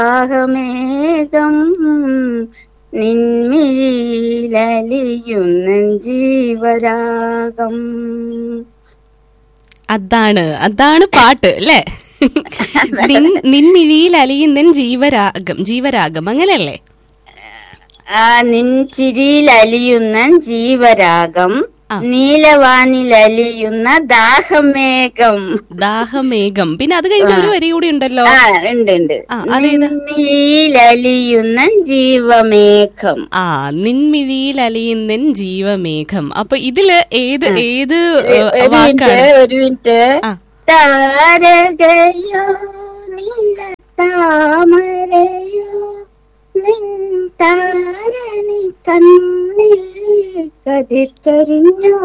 ദാഹമേഘം നിൻമിഴിയിലലിയുന്ന ജീവരാഗം അതാണ് അതാണ് പാട്ട് അല്ലേ നിൻ നിൻമിഴിയിൽ അലിയുന്നൻ ജീവരാഗം ജീവരാഗം അങ്ങനെയല്ലേ ആ നിൻ ചിരിയിൽ അലിയുന്ന ജീവരാഗം ആ. നീലവാനിലലിയുന്ന ദാഹമേഘം ദാഹമേഘം പിന്നെ അത് കഴിഞ്ഞ ഒരു വരി കൂടി ഉണ്ടല്ലോ ആ ഉണ്ട് ഉണ്ട് ആ, അതേത്? നിൻമിഴിയിലലിയുന്ന ജീവമേഘം ആ നിൻമിഴിയിൽ അലിയുന്നൻ ജീവമേഘം അപ്പൊ ഇതില് ഏത് ഏത് ഏ, ഒരു മിനിറ്റ് വാക്കാണ് ഒരു മിനിറ്റ് ആ താരകയോ നീല താമരയോ നിൻ താരണി കണ്ണിൽ കതിർച്ചൊരിഞ്ഞു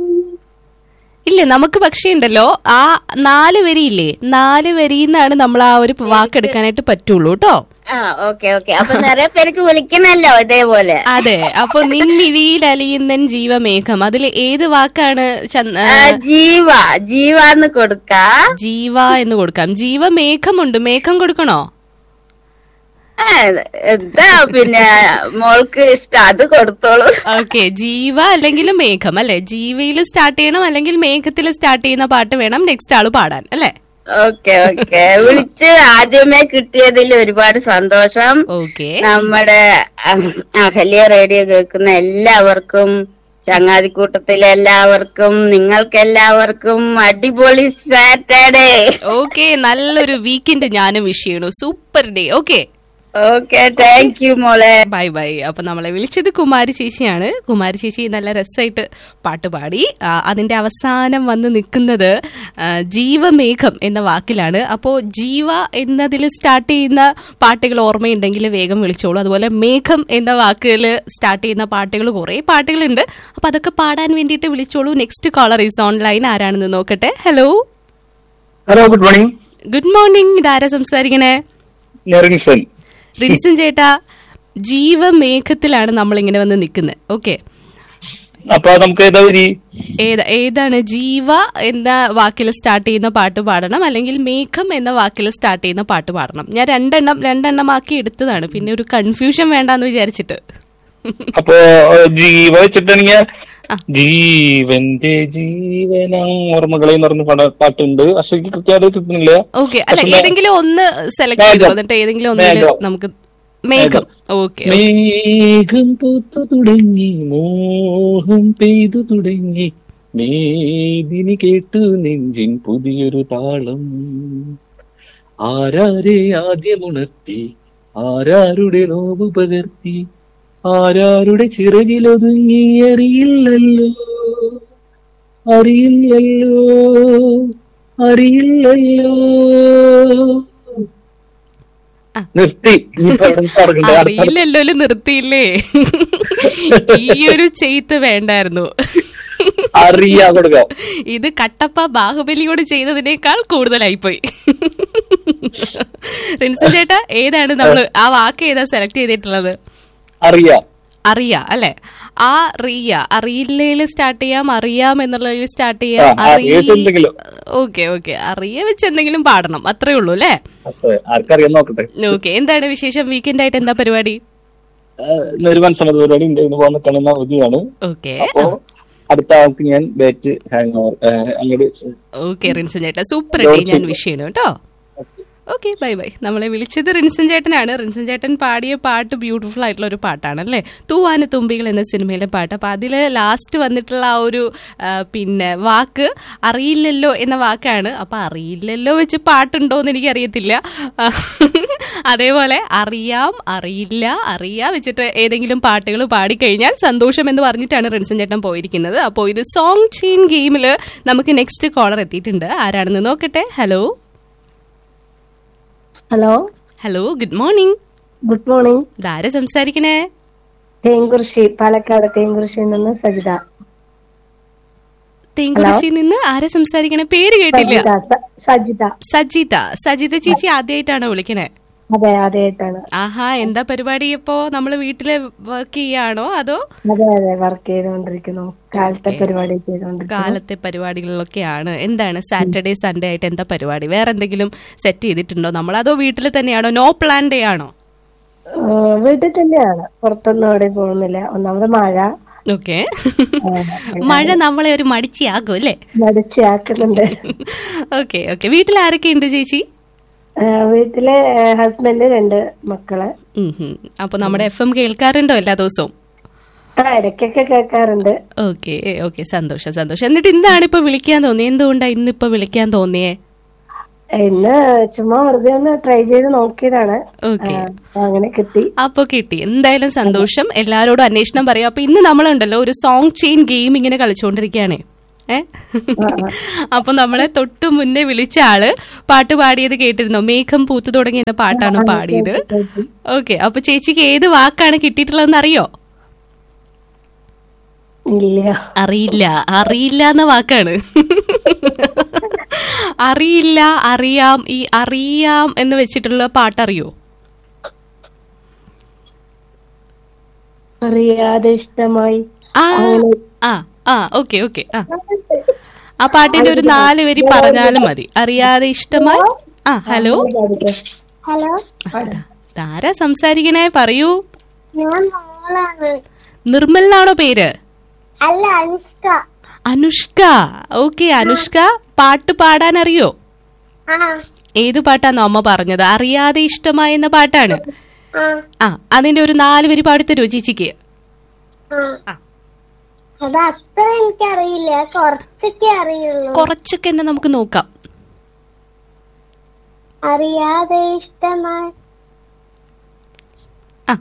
ഇല്ല നമുക്ക് പക്ഷേ ഉണ്ടല്ലോ ആ നാല് വരിയില്ലേ നാല് വരിന്നാണ് നമ്മൾ ആ ഒരു വാക്കെടുക്കാനായിട്ട് പറ്റുള്ളൂ കേട്ടോ ആ ഓക്കെ ഓക്കെ അപ്പൊ നിറയെ പേർക്ക് വിളിക്കണല്ലോ ഇതേപോലെ അതെ അപ്പൊ നിൻമിഴിയിൽ അലിയുന്നൻ ജീവമേഘം അതിൽ ഏത് വാക്കാണ് ചന്ദ്- ആ, ജീവ ജീവാന്ന് കൊടുക്ക ജീവ എന്ന് കൊടുക്കാം ജീവമേഘമുണ്ട് മേഘം കൊടുക്കണോ ആ, എന്താ പിന്നെ മോൾക്ക് ഇഷ്ടം അത് കൊടുത്തോളൂ ഓക്കെ ജീവ അല്ലെങ്കിൽ മേഘം അല്ലെ ജീവയിൽ സ്റ്റാർട്ട് ചെയ്യണം അല്ലെങ്കിൽ മേഘത്തിൽ സ്റ്റാർട്ട് ചെയ്യുന്ന പാട്ട് വേണം നെക്സ്റ്റ് ആള് പാടാൻ അല്ലെ ഓക്കെ ഓക്കെ വിളിച്ച് ആദ്യമേ കിട്ടിയതിൽ ഒരുപാട് സന്തോഷം ഓക്കെ നമ്മുടെ അഹ്, അഹല്യ റേഡിയോ കേൾക്കുന്ന എല്ലാവർക്കും ചങ്ങാതിക്കൂട്ടത്തിലെ എല്ലാവർക്കും നിങ്ങൾക്ക് എല്ലാവർക്കും അടിപൊളി സാറ്റർഡേ ഓക്കെ നല്ലൊരു വീക്കെൻഡ് ഞാനും വിഷ് ചെയ്യണു super day okay okay thank you മോളെ ബൈ ബൈ അപ്പൊ നമ്മളെ വിളിച്ചത് കുമാരി ചേച്ചിയാണ് കുമാരി ചേച്ചി നല്ല രസമായിട്ട് പാട്ട് പാടി ആ, അതിന്റെ അവസാനം വന്ന് നിൽക്കുന്നത് ആ, ജീവമേഘം എന്ന വാക്കിലാണ് അപ്പോ ജീവ എന്നതിൽ സ്റ്റാർട്ട് ചെയ്യുന്ന പാട്ടുകൾ ഓർമ്മയുണ്ടെങ്കിൽ വേഗം വിളിച്ചോളൂ അതുപോലെ മേഘം എന്ന വാക്കുകൾ സ്റ്റാർട്ട് ചെയ്യുന്ന പാട്ടുകൾ കുറെ പാട്ടുകളുണ്ട് അപ്പൊ അതൊക്കെ പാടാൻ വേണ്ടിയിട്ട് വിളിച്ചോളൂ നെക്സ്റ്റ് കോളർ ഈസ് ഓൺലൈൻ ആരാണെന്ന് നോക്കട്ടെ hello hello good morning good morning ഇതാരാ സംസാരിക്കണേ നെറിൻസൺ റിൻസൻ ചേട്ടാ ജീവമേഘത്തിലാണ് നമ്മൾ ഇങ്ങനെ വന്ന് നിൽക്കുന്നത് ഓക്കെ അപ്പൊ നമുക്ക് ഏതാ വരി ഏതാ ഏതാണ് ജീവ എന്ന വാക്കിൽ സ്റ്റാർട്ട് ചെയ്യുന്ന പാട്ട് പാടണം അല്ലെങ്കിൽ മേഘം എന്ന വാക്കിൽ സ്റ്റാർട്ട് ചെയ്യുന്ന പാട്ട് പാടണം ഞാൻ രണ്ടെണ്ണം രണ്ടെണ്ണമാക്കി എടുത്തതാണ് പിന്നെ ഒരു കൺഫ്യൂഷൻ വേണ്ടാന്ന് വിചാരിച്ചിട്ട് അപ്പൊ ഏഹ്, ജീവ വെച്ചിട്ടാണെങ്കിൽ ജീവന്റെ ജീവന ഓർമ്മകളെ എന്ന് പറഞ്ഞ പട- പാട്ടുണ്ട് പക്ഷെ എനിക്ക് കൃത്യമായിട്ട് കിട്ടുന്നില്ല ഓക്കെ അല്ല പക്ഷെ ഏതെങ്കിലും ഒന്ന് സെലക്ട് ചെയ്തു മേഘം. എന്നിട്ട് ഏതെങ്കിലും ഒന്നില് മേഘം. നമുക്ക് മേഘം ഓക്കെ മേഘം പൂത്തു തുടങ്ങി മോഹം പെയ്തു തുടങ്ങി മേദിനി കേട്ടു നെഞ്ചിൻ പുതിയൊരു താളം ആരാരെ ആദ്യമുണർത്തി ആരാരുടെ നോവ് പകർത്തി ആരാരുടെ ചിറകിലൊതുങ്ങി അറിയില്ലല്ലോ അറിയില്ലല്ലോ അറിയില്ലല്ലോ ആ. നിർത്തി ഇനിയിപ്പോ അവിടെ നിന്ന് തുടങ്ങണ്ടേ? അടുത്ത- അറിയില്ലല്ലോ നിർത്തിയില്ലേ ഈ ഒരു ചെയ്ത്ത് വേണ്ടായിരുന്നു അറിയാ കൊടുക്കാം ഇത് കട്ടപ്പ ബാഹുബലിയോട് ചെയ്തതിനേക്കാൾ കൂടുതലായിപ്പോയി റിൻസൻ ചേട്ടാ ഏതാണ് നമ്മള് ആ വാക്ക് ഏതാ സെലക്ട് ചെയ്തിട്ടുള്ളത് അറിയാ അറിയ അല്ലെ ആ റിയ അറിയില്ലേല് സ്റ്റാർട്ട് ചെയ്യാം അറിയാം എന്നുള്ളതിൽ സ്റ്റാർട്ട് ആ, ചെയ്യാം അറിയ വെച്ച് എന്തെങ്കിലും. ഓക്കെ ഓക്കെ അറിയ വെച്ച് എന്തെങ്കിലും പാടണം അത്രേ ഉള്ളൂ അല്ലേ അപ്പൊ ആർക്കറിയാൻ നോക്കട്ടെ ഓക്കെ എന്താണ് വിശേഷം വീക്കെൻഡ് ആയിട്ട് എന്താ പരിപാടി ഏഹ് ഇന്നൊരു മനസ്സമ്മത പരിപാടി ഉണ്ട് ഇന്ന് പോകുന്ന കണ്ണുന്ന അവധിയാണ് ഓക്കെ അപ്പോ അടുത്ത ആൾക്ക് ഞാൻ ബാറ്റ് ഹാങ് ഓവർ അങ്ങോട്ട് ഓക്കെ റിൻസൻ ചേട്ടാ സൂപ്പർ ഡേ ഞാൻ വിഷ് ചെയ്യണം കേട്ടോ ഓക്കെ ബൈ ബൈ നമ്മളെ വിളിച്ചത് റിൻസൻ ചേട്ടനാണ് റിൻസൻ ചേട്ടൻ പാടിയ പാട്ട് ബ്യൂട്ടിഫുൾ ആയിട്ടുള്ള ഒരു പാട്ടാണ് അല്ലേ തൂവാന തുമ്പികൾ എന്ന സിനിമയിലെ പാട്ട് അപ്പൊ അതിൽ ലാസ്റ്റ് വന്നിട്ടുള്ള ആ ഒരു ആ, പിന്നെ വാക്ക് അറിയില്ലല്ലോ എന്ന വാക്കാണ് അപ്പൊ അറിയില്ലല്ലോ വെച്ച് പാട്ടുണ്ടോ എന്ന് എനിക്ക് അറിയത്തില്ല അതേപോലെ അറിയാം അറിയില്ല അറിയാ വെച്ചിട്ട് ഏതെങ്കിലും പാട്ടുകൾ പാടിക്കഴിഞ്ഞാൽ സന്തോഷം എന്ന് പറഞ്ഞിട്ടാണ് റിൻസൻ ചേട്ടൻ പോയിരിക്കുന്നത് അപ്പോൾ ഇത് സോങ് ചെയിൻ ഗെയിമിൽ നമുക്ക് നെക്സ്റ്റ് കോളർ എത്തിയിട്ടുണ്ട് ആരാണെന്ന് നോക്കട്ടെ hello hello hello good morning good morning ഇതാരാ സംസാരിക്കണേ തേങ്കുറിശി പാലക്കാട് തേങ്കുറിശിയിൽ നിന്ന് സജിത തേങ്കുറിശിയിൽ നിന്ന് ആരാ സംസാരിക്കണേ പേര് കേട്ടില്ല സജിത സ- സജിത സജിത സജിത ചേച്ചി ആദ്യമായിട്ടാണോ വിളിക്കണേ അതെ ആദ്യമായിട്ടാണ് ആഹാ എന്താ പരിപാടി ഇപ്പോ നമ്മള് വീട്ടില് വർക്ക് ചെയ്യാണോ അതോ അതെ അതെ വർക്ക് ചെയ്തുകൊണ്ടിരിക്കുന്നു കാലത്തെ പരിപാടി ചെയ്തുകൊണ്ടിരിക്കുന്നു കാലത്തെ പരിപാടികളിലൊക്കെയാണ് എന്താണ് സാറ്റർഡേ സൺഡേ ആയിട്ട് എന്താ പരിപാടി വേറെ എന്തെങ്കിലും സെറ്റ് ചെയ്തിട്ടുണ്ടോ നമ്മൾ അതോ വീട്ടിൽ തന്നെയാണോ നോ പ്ലാൻ ഡേ ആണോ ആ, വീട്ടിൽ തന്നെയാണ് പുറത്തൊന്നും എവിടെ പോകുന്നില്ല ഒന്നാമത് മഴ ഓക്കെ മഴ നമ്മളെ ഒരു മടിച്ചിയാകും അല്ലേ മടിച്ചാക്കുന്നുണ്ട് ഓക്കെ ഓക്കെ വീട്ടിൽ ആരൊക്കെ ഉണ്ട് ചേച്ചി ആ, വീട്ടിലെ ഹസ്ബൻഡ് രണ്ട് മക്കള് ഉം ഹും. അപ്പൊ നമ്മുടെ എഫ് എം കേൾക്കാറുണ്ടോ എല്ലാ ദിവസവും ആ ഇടയ്ക്കൊക്കെ കേൾക്കാറുണ്ട് ഓക്കെ ഓക്കെ സന്തോഷം സന്തോഷം എന്നിട്ട് എന്താണ് ഇപ്പൊ വിളിക്കാൻ തോന്നിയത് എന്തുകൊണ്ടാ ഇന്നിപ്പോ വിളിക്കാൻ തോന്നിയേ ഇന്ന് ചുമ്മാ വെറുതെ ഒന്ന് ട്രൈ ചെയ്ത് നോക്കിയതാണ് ഓക്കെ ആ, അപ്പൊ അങ്ങനെ കിട്ടി അപ്പൊ കിട്ടി എന്തായാലും സന്തോഷം എല്ലാരോടും അന്വേഷണം പറയാം അപ്പൊ ഇന്ന് നമ്മളുണ്ടല്ലോ ഒരു സോങ് ചെയിൻ ഗെയിം ഇങ്ങനെ കളിച്ചുകൊണ്ടിരിക്കുകയാണേ ഏ അപ്പൊ നമ്മളെ തൊട്ടു മുന്നേ വിളിച്ച ആള് പാട്ട് പാടിയത് കേട്ടിരുന്നോ മേഘം പൂത്തു തുടങ്ങി എന്ന പാട്ടാണ് പാടിയത് ഓക്കെ അപ്പൊ ചേച്ചിക്ക് ഏത് വാക്കാണ് കിട്ടിയിട്ടുള്ളതെന്ന് അറിയോ ഇല്ല അറിയില്ല അറിയില്ല എന്ന വാക്കാണ് അറിയില്ല അറിയാം ഈ അറിയാം എന്ന് വെച്ചിട്ടുള്ള പാട്ടറിയോ അറിയാതെ ഇഷ്ടമായി ആ ആ ആ ഓക്കെ ഓക്കെ ആ ആ പാട്ടിന്റെ ഒരു നാല് വരി പറഞ്ഞാലും മതി അറിയാതെ ഇഷ്ടമായി ആ ഹലോ ഹലോ ആരാ സംസാരിക്കണേ പറയൂ ഞാൻ മോളാണ് നിർമ്മൽ എന്നാണോ പേര് അല്ല അനുഷ്ക അനുഷ്ക ഓക്കെ അനുഷ്ക പാട്ട് പാടാൻ അറിയോ ആ ഏത് പാട്ടാന്നോ അമ്മ പറഞ്ഞത് അറിയാതെ ഇഷ്ടമായി എന്ന പാട്ടാണ് ആ ആ അതിന്റെ ഒരു നാല് വരി പാടിത്തരുമോ ചേച്ചിക്ക് ആ അത് അത്ര എനിക്കറിയില്ല കുറച്ചൊക്കെ അറിയുള്ളൂ കുറച്ചൊക്കെ തന്നെ നമുക്ക് നോക്കാം അറിയാതെ ഇഷ്ടമായി ആ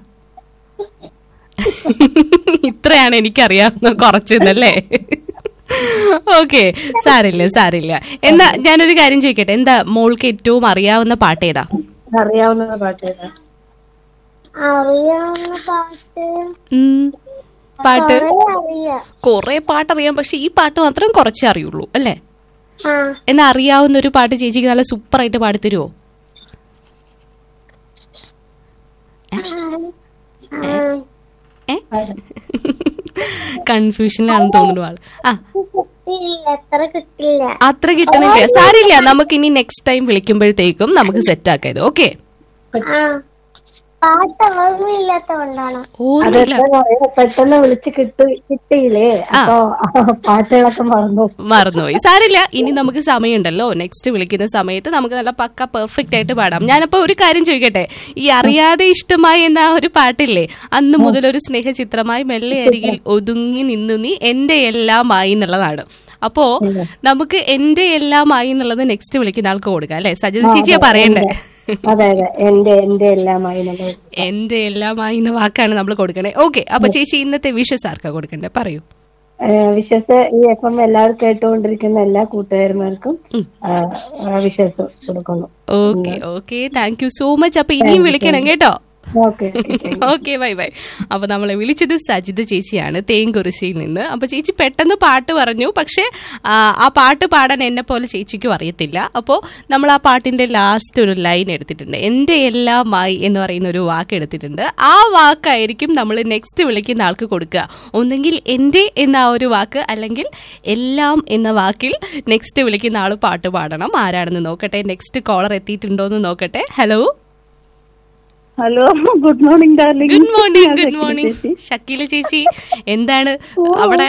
ഇത്രയാണ് എനിക്കറിയാവുന്ന കുറച്ചെന്നല്ലേ ഓക്കെ സാരില്ല സാരില്ല എന്നാ ഞാനൊരു കാര്യം ചോദിക്കട്ടെ എന്താ മോൾക്ക് ഏറ്റവും അറിയാവുന്ന പാട്ട് ഏതാ അറിയാവുന്ന പാട്ട് ഏതാ? അറിയാവുന്ന പാട്ട് ഉം, പാട്ട് കുറെ അറിയാം കൊറേ പാട്ടറിയാം പക്ഷെ ഈ പാട്ട് മാത്രം കുറച്ചേ അറിയുള്ളൂ അല്ലേ ആ എന്നാ അറിയാവുന്ന ഒരു പാട്ട് ചേച്ചിക്ക് നല്ല സൂപ്പർ ആയിട്ട് പാടിത്തരുമോ ആ. ഏ കൺഫ്യൂഷനിലാണെന്ന് തോന്നുന്നു ആള് ആ കിട്ടിയില്ല എത്ര കിട്ടില്ല അത്ര കിട്ടണില്ല സാരില്ല നമുക്ക് ഇനി നെക്സ്റ്റ് ടൈം വിളിക്കുമ്പോഴത്തേക്കും നമുക്ക് സെറ്റ് ആക്കാം ഇത് ഓക്കെ ആ പാട്ട് ഓർമ്മയില്ലാത്തോണ്ടാണ് ഓർമ്മയില്ല അതെന്താ പറയാ, പെട്ടെന്ന് വിളിച്ച് കിട്ടു കിട്ടിയില്ലേ അപ്പൊ പാട്ടുകളൊക്കെ മറന്നു മറന്നുപോയി സാരില്ല ഇനി നമുക്ക് സമയമുണ്ടല്ലോ നെക്സ്റ്റ് വിളിക്കുന്ന സമയത്ത് നമുക്ക് നല്ല പക്ക പെർഫെക്റ്റ് ആയിട്ട് പാടാം ഞാനപ്പോ ഒരു കാര്യം ചോദിക്കട്ടെ ഈ അറിയാതെ ഇഷ്ടമായി എന്ന ആ ഒരു പാട്ടില്ലേ അന്ന് മുതൽ ഒരു സ്നേഹചിത്രമായി മെല്ലെ അരികിൽ ഒതുങ്ങി നിന്നു നീ എന്റെ എല്ലാമായി എന്നുള്ളതാണ് അപ്പോ നമുക്ക് എന്റെ എല്ലാമായി എന്നുള്ളത് നെക്സ്റ്റ് വിളിക്കുന്ന ആൾക്ക് കൊടുക്കാം അല്ലെ സജിത ചേച്ചിയാ പറയണ്ടേ അതെ അതെ എന്റെ എന്റെ എല്ലാമായി നമ്മൾ എന്റെ എല്ലാമായി എന്ന വാക്കാണ് നമ്മൾ കൊടുക്കണേ ഓക്കെ അപ്പൊ ചേച്ചി ഇന്നത്തെ വിഷസ് ആർക്കാ കൊടുക്കണ്ടേ പറയൂ വിശ്വസ് ഈ എഫ് എം എല്ലാവരും കേട്ടുകൊണ്ടിരിക്കുന്ന എല്ലാ കൂട്ടുകാരന്മാർക്കും വിശ്വസ് കൊടുക്കുന്നു okay okay thank you so much അപ്പൊ ഇനിയും വിളിക്കണം കേട്ടോ ഓക്കെ ഓക്കെ ബൈ ബൈ അപ്പൊ നമ്മളെ വിളിച്ചത് സജിത ചേച്ചിയാണ് തേങ്കുറിശിയിൽ നിന്ന് അപ്പൊ ചേച്ചി പെട്ടെന്ന് പാട്ട് പറഞ്ഞു പക്ഷെ ആ, ആ പാട്ട് പാടാൻ എന്നെ പോലെ ചേച്ചിക്കും അറിയത്തില്ല അപ്പോൾ നമ്മൾ ആ പാട്ടിന്റെ ലാസ്റ്റ് ഒരു ലൈൻ എടുത്തിട്ടുണ്ട് എന്റെ എല്ലാമായി എന്ന് പറയുന്ന ഒരു വാക്ക് എടുത്തിട്ടുണ്ട് ആ വാക്കായിരിക്കും നമ്മൾ നെക്സ്റ്റ് വിളിക്കുന്ന ആൾക്ക് കൊടുക്കുക ഒന്നെങ്കിൽ എന്റെ എന്ന ആ ഒരു വാക്ക് അല്ലെങ്കിൽ എല്ലാം എന്ന വാക്കിൽ നെക്സ്റ്റ് വിളിക്കുന്ന ആൾ പാട്ട് പാടണം ആരാണെന്ന് നോക്കട്ടെ നെക്സ്റ്റ് കോളർ എത്തിയിട്ടുണ്ടോ എന്ന് നോക്കട്ടെ hello hello good morning darling good morning good morning Shakeela ചേച്ചി എന്താണ് അവിടെ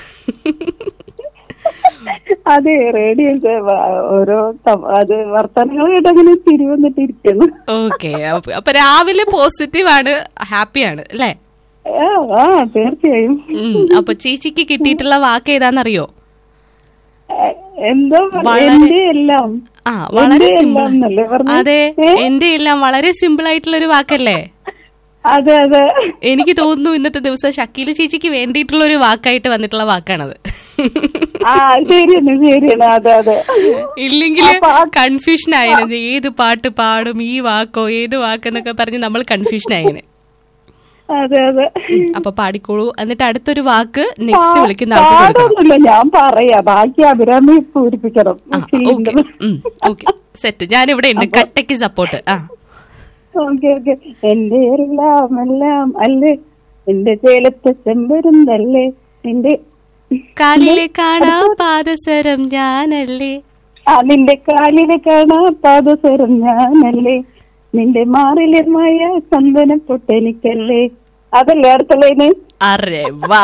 അതെ റേഡിയോ ഓരോ ത- അത് വർത്തമാനങ്ങൾ കേട്ട് അങ്ങനെ തിരി വന്നിട്ട് ഇരിക്കുന്നു ഓക്കെ അപ്പൊ രാവിലെ പോസിറ്റീവ് ആണ് ഹാപ്പിയാണ് അല്ലേ ആ, ആ തീർച്ചയായും ഉം, അപ്പൊ ചേച്ചിക്ക് കിട്ടിയിട്ടുള്ള വാക്ക് ഏതാണെന്നറിയോ എ, എന്തോ പറ- വളരെ- എന്റെ എല്ലാം ആ വളരെ എന്റെ സിമ്പിൾ എല്ലാം എന്നല്ലേ പറഞ്ഞത്? അതെ ഏ? എന്റെ എല്ലാം വളരെ സിമ്പിൾ ആയിട്ടുള്ള ഒരു വാക്കല്ലേ അതെ അതെ എനിക്ക് തോന്നുന്നു ഇന്നത്തെ ദിവസം ഷക്കീല ചേച്ചിക്ക് വേണ്ടിയിട്ടുള്ള ഒരു വാക്കായിട്ട് വന്നിട്ടുള്ള വാക്കാണത് ആ ശരിയാണ് ശരിയാണ് അതെ അതെ ഇല്ലെങ്കിൽ കൺഫ്യൂഷൻ ആയിരുന്നു ഏത് പാട്ട് പാടും ഈ വാക്കോ ഏത് വാക്കെന്നൊക്കെ പറഞ്ഞ് നമ്മൾ കൺഫ്യൂഷൻ ആയേനെ അതെ അതെ അപ്പൊ പാടിക്കോളൂ എന്നിട്ട് അടുത്തൊരു വാക്ക് നെക്സ്റ്റ് വിളിക്കുന്ന ആൾക്ക് കൊടുക്കണം പാടൊന്നുമില്ല ഞാൻ പറയാ ബാക്കി അഭിരാമി പൂരിപ്പിക്കണം ആ ഓക്കെ ഓക്കെ സെറ്റ് ഞാനിവിടെ ഉണ്ട് കട്ടയ്ക്ക് സപ്പോർട്ട് ആ ഓക്കെ ഓക്കെ എന്റെ എല്ലാം എല്ലാം അല്ലേ എന്റെ ചേലത്തെ ചെമ്പരുന്തല്ലേ എന്റെ കാലിലെ കാണാ പാദസരം ഞാനല്ലേ ആ നിന്റെ കാലിലെ കാണാ പാദസരം ഞാനല്ലേ നിന്റെ മാറിലിർമായ ചന്ദന പൊട്ടെനിക്കല്ലേ അതല്ലേ അടുത്ത ലൈന് അരെ വാ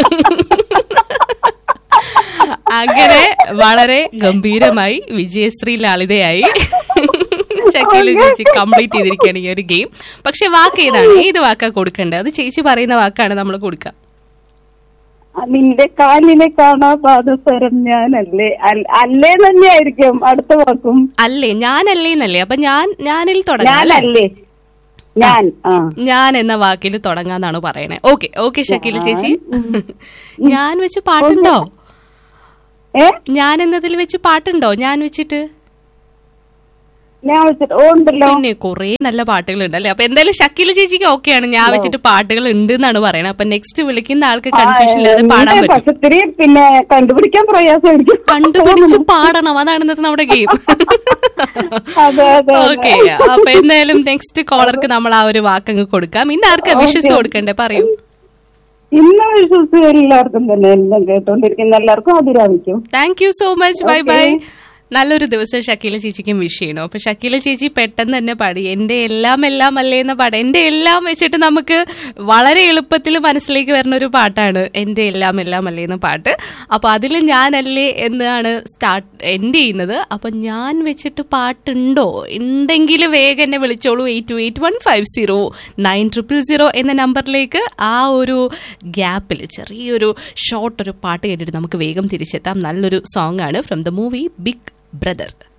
അങ്ങനെ വളരെ ഗംഭീരമായി വിജയശ്രീ ലാളിതയായി ഷക്കീല ചേച്ചി കംപ്ലീറ്റ് ചെയ്തിരിക്കുകയാണ് ഈ ഒരു ഗെയിം പക്ഷെ വാക്ക് ഏതാണ് ഏത് വാക്കാ കൊടുക്കേണ്ടത് അത് ചേച്ചി പറയുന്ന വാക്കാണ് നമ്മൾ കൊടുക്കുക ആ, നിന്റെ കാലിലെ കാണാ പാദസരം ഞാനല്ലേ അൽ- അല്ലേ തന്നെയായിരിക്കും അടുത്ത വാക്കും അല്ലേ ഞാനല്ലേ എന്നല്ലേ അപ്പൊ ഞാൻ ഞാനിൽ തുടങ്ങാം അല്ലേ? ഞാനല്ലേ ഞാൻ ആ ഞാൻ എന്ന വാക്കിൽ തുടങ്ങാന്നാണ് പറയണേ ഓക്കെ ഓക്കെ ഷക്കീല ചേച്ചി ഞാൻ വെച്ച് പാട്ടുണ്ടോ ഏ ഞാൻ എന്നതിൽ വെച്ച് പാട്ടുണ്ടോ ഞാൻ വെച്ചിട്ട് ഞാൻ വെച്ചിട്ട് ഓ ഉണ്ടല്ലോ പിന്നെ കുറെ നല്ല പാട്ടുകൾ ഉണ്ട് അല്ലെ അപ്പൊ എന്തായാലും ഷക്കീല ചേച്ചിക്ക് ഓക്കെയാണ് ഞാൻ വെച്ചിട്ട് പാട്ടുകൾ ഉണ്ട് എന്നാണ് പറയുന്നത് അപ്പൊ നെക്സ്റ്റ് വിളിക്കുന്ന ആൾക്ക് കൺഫ്യൂഷൻ ഇല്ലാതെ പാടാൻ ഉണ്ട്, പറ്റും പക്ഷെ ഇത്തിരി പിന്നെ കണ്ടുപിടിക്കാൻ പ്രയാസമായിരിക്കും കണ്ടുപിടിച്ച് പാടണം അതാണ് ഇന്നത്തെ നമ്മുടെ ഗെയിം അതെ അതെ ഓക്കെ അപ്പൊ എന്തായാലും നെക്സ്റ്റ് കോളർക്ക് നമ്മൾ ആ ഒരു വാക്കങ്ങ് കൊടുക്കാം ഇന്ന് ആർക്കാ വിശ്വസ് കൊടുക്കണ്ടേ പറയൂ ഇന്ന് വിശ്വസിച്ച് എല്ലാവർക്കും തന്നെ എല്ലാം കേട്ടോണ്ടിരിക്കുന്ന എല്ലാവർക്കും അതിരാവിക്കും thank you so much bye bye നല്ലൊരു ദിവസം ഷക്കീല ചേച്ചിക്കും വിഷ് ചെയ്യണം അപ്പൊ ഷക്കീല ചേച്ചി പെട്ടെന്ന് തന്നെ പാടി എന്റെ എല്ലാം എല്ലാം അല്ലേ എന്ന പാട്ട് എന്റെ എല്ലാം വെച്ചിട്ട് നമുക്ക് വളരെ എളുപ്പത്തിൽ മനസ്സിലേക്ക് വരുന്ന ഒരു പാട്ടാണ് എന്റെ എല്ലാം എല്ലാം അല്ലേ എന്ന പാട്ട് അപ്പൊ അതിൽ ഞാനല്ലേ എന്നാണ് സ്റ്റാർട്ട് എൻഡ് ചെയ്യുന്നത് അപ്പൊ ഞാൻ വെച്ചിട്ട് പാട്ടുണ്ടോ ഉണ്ടെങ്കിൽ വേഗം എന്നെ വിളിച്ചോളൂ eight two eight one five zero nine triple zero എന്ന നമ്പറിലേക്ക് ആ ഒരു ഗ്യാപ്പിൽ ചെറിയൊരു ഷോർട്ട് ഒരു പാട്ട് കേട്ടിട്ട് നമുക്ക് വേഗം തിരിച്ചെത്താം നല്ലൊരു സോങ് ആണ് from the movie Big brother